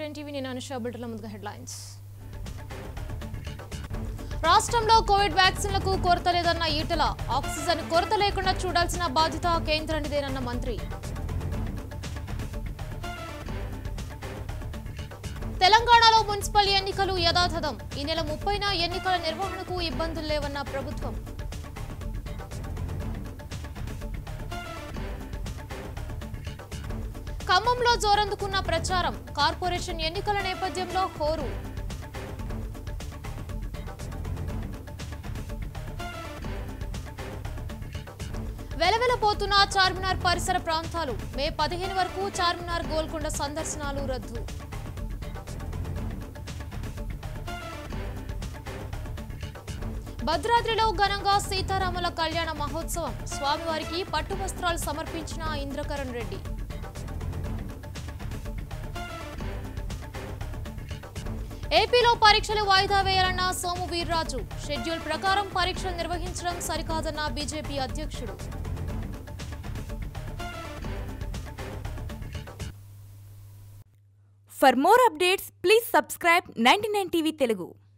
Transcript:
Nine TV నేను అనుష బుల్టన్ల ముందుగా headlines రాష్ట్రంలో కోవిడ్ వ్యాక్సిన్లకు కొరత లేదన్న ఈటల ఆక్సిజన్ కొరత లేకుండా చూడాల్సిన బాధ్యత కేంద్రానిదేనన్న మంత్రి తెలంగాణలో మున్సిపల్ ఎన్నికలు యథాతథం ఈ నెల ముప్పైన ఎన్నికల నిర్వహణకు ఇబ్బందులు లేవన్న ప్రభుత్వం ఖమ్మంలో జోరందుకున్న ప్రచారం కార్పొరేషన్ ఎన్నికల నేపథ్యంలో హోరు వెలవెలపోతున్న చార్మినార్ పరిసర ప్రాంతాలు మే పదిహేను వరకు చార్మినార్ గోల్కొండ సందర్శనాలు రద్దు భద్రాద్రిలో ఘనంగా సీతారాముల కళ్యాణ మహోత్సవం స్వామివారికి పట్టు వస్త్రాలు సమర్పించిన ఇంద్రకరణ్ రెడ్డి ఏపీలో పరీక్షలు వాయిదా వేయాలన్న సోము వీర్రాజు షెడ్యూల్ ప్రకారం పరీక్షలు నిర్వహించడం సరికాదన్న బీజేపీ అధ్యక్షుడు For more updates, please subscribe 99 TV Telugu.